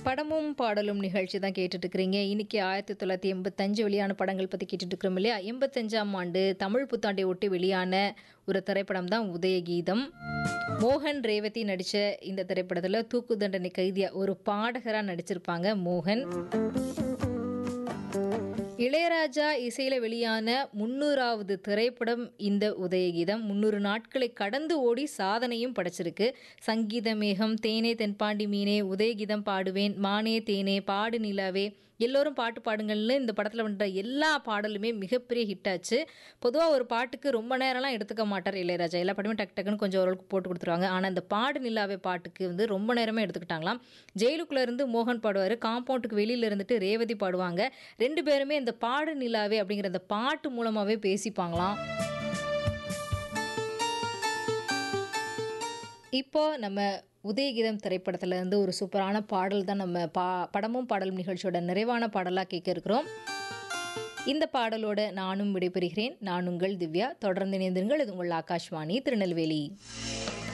படமும் பாடலும் நிகழ்ச்சி தான் கேட்டுட்டு இருக்கிறீங்க இன்னைக்கு ஆயிரத்தி தொள்ளாயிரத்தி எண்பத்தஞ்சு வெளியான படங்கள் பற்றி கேட்டுட்டு இருக்கிறோம் இல்லையா எண்பத்தஞ்சாம் ஆண்டு தமிழ் புத்தாண்டை ஒட்டி வெளியான ஒரு திரைப்படம் தான் உதயகீதம் மோகன் ரேவதி நடித்த இந்த திரைப்படத்தில் தூக்கு தண்டனை கைதியா ஒரு பாடகராக நடிச்சிருப்பாங்க மோகன் இளையராஜா இசையில் வெளியான முன்னூறாவது திரைப்படம் இந்த உதயகீதம் முந்நூறு நாட்களை கடந்து ஓடி சாதனையும் படைச்சிருக்கு சங்கீத மேகம் தேனே தென்பாண்டி மீனே உதயகீதம் பாடுவேன் மானே தேனே பாடு நிலாவே எல்லோரும் பாட்டு பாடுங்கள்னு இந்த படத்தில் வந்துட்ட எல்லா பாடலுமே மிகப்பெரிய ஹிட் ஆச்சு பொதுவாக ஒரு பாட்டுக்கு ரொம்ப நேரம்லாம் எடுத்துக்க மாட்டார் இளையராஜா எல்லா பாட்டுமே டக்கு டக்குன்னு கொஞ்சம் ஓரளவுக்கு போட்டு கொடுத்துருவாங்க ஆனால் இந்த பாடு நிலாவே பாட்டுக்கு வந்து ரொம்ப நேரமே எடுத்துக்கிட்டாங்களாம் ஜெயிலுக்குள்ளே இருந்து மோகன் பாடுவார் காம்பவுண்டுக்கு வெளியில் இருந்துட்டு ரேவதி பாடுவாங்க ரெண்டு பேருமே இந்த பாடு நிலாவே அப்படிங்கிற அந்த பாட்டு மூலமாகவே பேசிப்பாங்களாம் இப்போ நம்ம உதயகீதம் திரைப்படத்துல இருந்து ஒரு சூப்பரான பாடல் தான் நம்ம பா படமும் பாடலும் நிகழ்ச்சியோட நிறைவான பாடலாக கேட்க இருக்கிறோம் இந்த பாடலோட நானும் விடைபெறுகிறேன் நான் உங்கள் திவ்யா தொடர்ந்து இணைந்திருங்கள் இது உங்கள் ஆகாஷ்வாணி திருநெல்வேலி